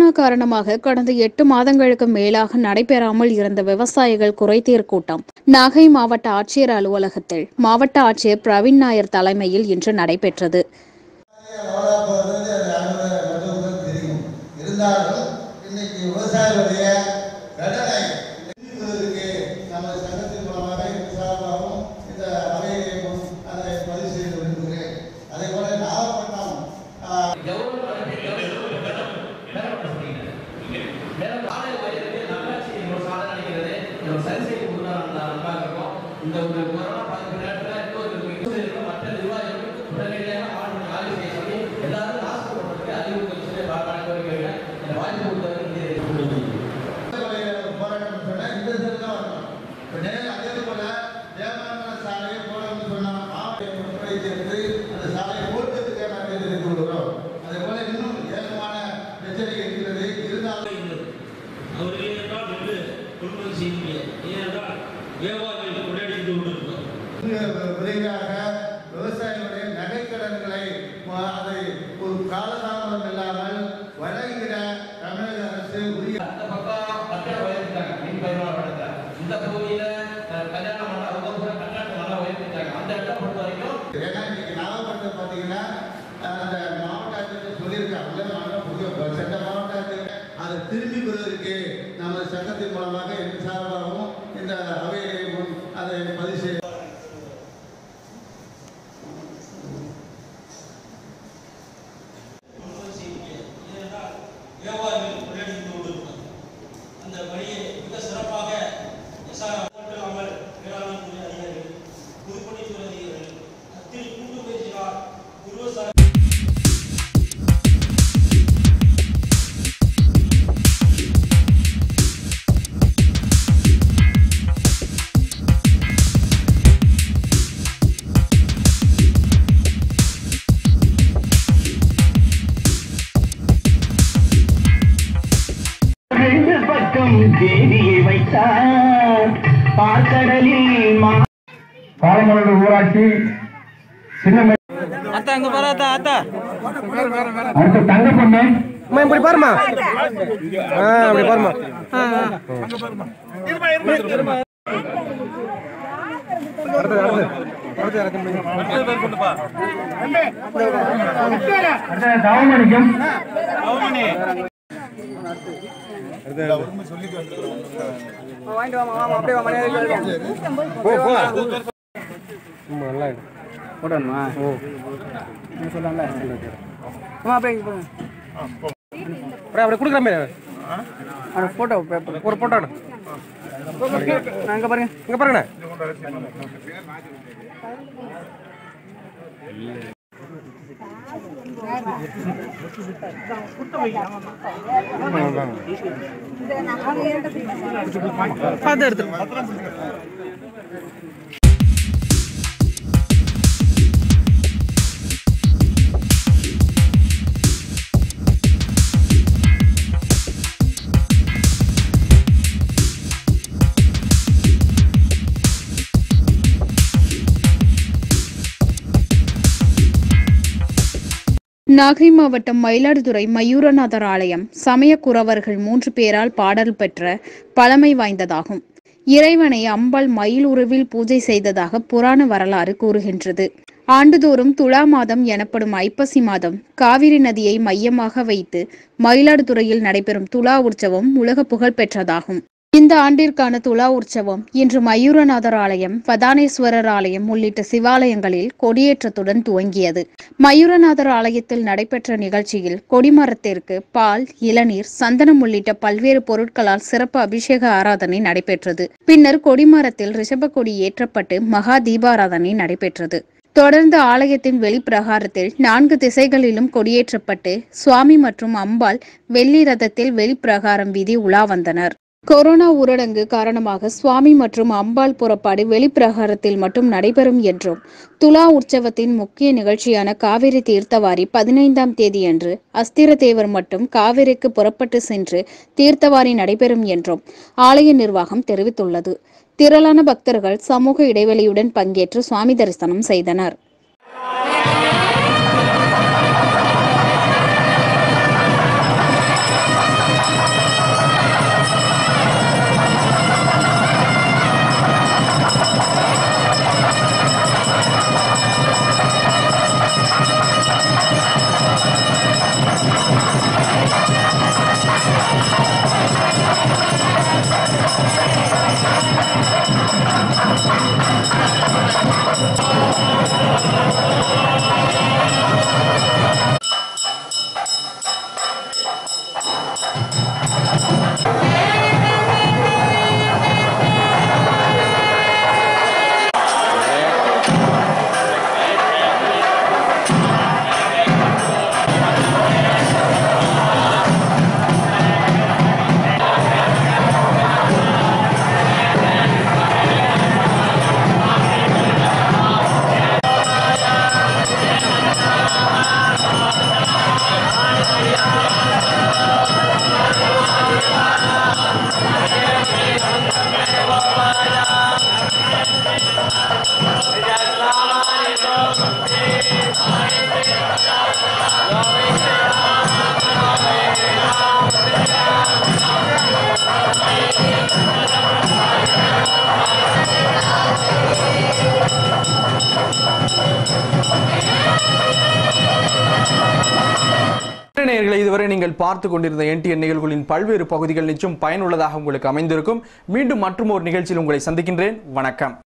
corona காரணமாக கடந்த எட்டு மாதங்களுக்கு மேலாக நடைபெறாமல் இருந்த விவசாயிகள் குறைதீர் கூட்டம் நாகை மாவட்ட ஆட்சியர் அலுவலகத்தில் மாவட்ட ஆட்சியர் பிரவீன் நாயர் தலைமையில் இன்று நடைபெற்றது எவ்வளோ போகிறது அது அறுபது மற்றவங்களுக்கு தெரியும் இருந்தாலும் இன்னைக்கு விவசாயிகளுடைய கடனை நீக்குவதற்கு நம்ம சங்கத்தின் மூலமாக இந்த சார்பாகவும் இந்த அவையிலையும் அதை பதிவு செய்து விரும்புகிறேன் அதே போல நாகப்பட்டினம் ஆ, இந்த ஒரு கொரோனா பாதிப்பு நேரத்தில் இன்னொரு மற்ற நிர்வாகிகள் உடனடியாக ஆளுநர் காலி செய்ய சொல்லி எல்லாரும் மாஸ்க் போடுறதுக்கு அறிவுறுத்தல் சொல்லி கோரிக்கைகள் இந்த வாய்ப்பு கொடுத்தவர்கள் போராட்டம் சொன்னா இந்த தெரு தான் வரணும் இப்போ நேரம் அதே போல தேவானந்த சாலையை போடணும்னு சொன்னா மாவட்ட முறை சேர்த்து அந்த சாலையை போட்டதுக்கு நாங்கள் எதிர்த்து விடுகிறோம் அதே போல இன்னும் ஏகமான பிரச்சனை இருக்கிறது இருந்தாலும் அவர்கள் என்றால் வந்து கொள்முதல் செய்ய முடியாது ஏனென்றால் வியாபாரிகள் கொண்டாடிட்டு கொண்டிருக்கிறோம் விரைவாக விவசாயிகளுடைய நகைக்கடன்களை ம- அதை ஒரு காலதாமதம் இல்லாமல் வழங்கிட தமிழக அரசு உரிய அந்த பக்கம் கட்டட உயர்த்திட்டாங்க மின் பயிர்வாளர் இடத்துல இந்த பகுதியில் கல்யாணம் பண்ண அவங்க கூட கட்டணத்தை நல்லா உயர்த்திட்டாங்க அந்த இடத்த பொறுத்த வரைக்கும் ஏன்னா இன்னைக்கு நாகப்பட்டினம் பார்த்தீங்கன்னா அந்த மாவட்ட ஆட்சியர் சொல்லியிருக்காங்க உள்ள மாவட்டம் புதிய சென்ற மாவட்ட ஆட்சியர் அதை திரும்பி பெறுவதற்கு நமது சங்கத்தின் மூலமாக என் சார்பாகவும் இந்த அவையிலையும் அதை பதிவு செய்ய கொள்முதல் செய்ய முடியாது ஏனென்றால் வியாபாரிகள் கொண்டாடிட்டு கொண்டிருக்கிறோம் அந்த பணியை மிக சிறப்பாக எஸ்ஆர் மட்டும் இல்லாமல் வேளாண் துறை அதிகாரிகள் பொதுப்பணித்துறை அதிகாரிகள் அத்தனை கூட்டு பயிற்சியால் விவசாய ரெண்டு பக்கம் தேதியை வைத்தார் பார்க்கடலில் மா பாலமரடு ஊராட்சி சின்ன அத்தா அங்க பாரு அத்தா அத்தா அடுத்து தங்க பொண்ணு அம்மா இப்படி பாருமா ஆ அப்படி பாருமா அடுத்து தவமணிக்கும் அப்படியே அப்படியே கொடுக்குற மாதிரி போட்டோ ஒரு போட்டோ அங்க பாருங்க இங்க பாருங்க பார்த்து எடுத்து நாகை மாவட்டம் மயிலாடுதுறை மயூரநாதர் ஆலயம் சமய குறவர்கள் மூன்று பேரால் பாடல் பெற்ற பழமை வாய்ந்ததாகும் இறைவனை அம்பாள் மயில் உருவில் பூஜை செய்ததாக புராண வரலாறு கூறுகின்றது ஆண்டுதோறும் துலா மாதம் எனப்படும் ஐப்பசி மாதம் காவிரி நதியை மையமாக வைத்து மயிலாடுதுறையில் நடைபெறும் துலா உற்சவம் உலக புகழ் பெற்றதாகும் இந்த ஆண்டிற்கான துலா உற்சவம் இன்று மயூரநாதர் ஆலயம் பதானேஸ்வரர் ஆலயம் உள்ளிட்ட சிவாலயங்களில் கொடியேற்றத்துடன் துவங்கியது மயூரநாதர் ஆலயத்தில் நடைபெற்ற நிகழ்ச்சியில் கொடிமரத்திற்கு பால் இளநீர் சந்தனம் உள்ளிட்ட பல்வேறு பொருட்களால் சிறப்பு அபிஷேக ஆராதனை நடைபெற்றது பின்னர் கொடிமரத்தில் ரிஷப ஏற்றப்பட்டு மகா தீபாராதனை நடைபெற்றது தொடர்ந்து ஆலயத்தின் வெளிப்பிரகாரத்தில் நான்கு திசைகளிலும் கொடியேற்றப்பட்டு சுவாமி மற்றும் அம்பாள் வெள்ளி ரதத்தில் வெளிப்பிரகாரம் வீதி உலா வந்தனர் கொரோனா ஊரடங்கு காரணமாக சுவாமி மற்றும் அம்பாள் புறப்பாடு வெளிப்பிரகாரத்தில் மட்டும் நடைபெறும் என்றும் துலா உற்சவத்தின் முக்கிய நிகழ்ச்சியான காவிரி தீர்த்தவாரி பதினைந்தாம் தேதியன்று அஸ்திர தேவர் மட்டும் காவிரிக்கு புறப்பட்டு சென்று தீர்த்தவாரி நடைபெறும் என்றும் ஆலய நிர்வாகம் தெரிவித்துள்ளது திரளான பக்தர்கள் சமூக இடைவெளியுடன் பங்கேற்று சுவாமி தரிசனம் செய்தனர் நேயர்களை இதுவரை நீங்கள் பார்த்து கொண்டிருந்த என்டிஎன் நிகழ்வுகளின் பல்வேறு பகுதிகள் நிச்சயம் பயனுள்ளதாக உங்களுக்கு அமைந்திருக்கும் மீண்டும் மற்றும் ஒரு நிகழ்ச்சியில் உங்களை சந்திக்கின்றேன் வணக்கம்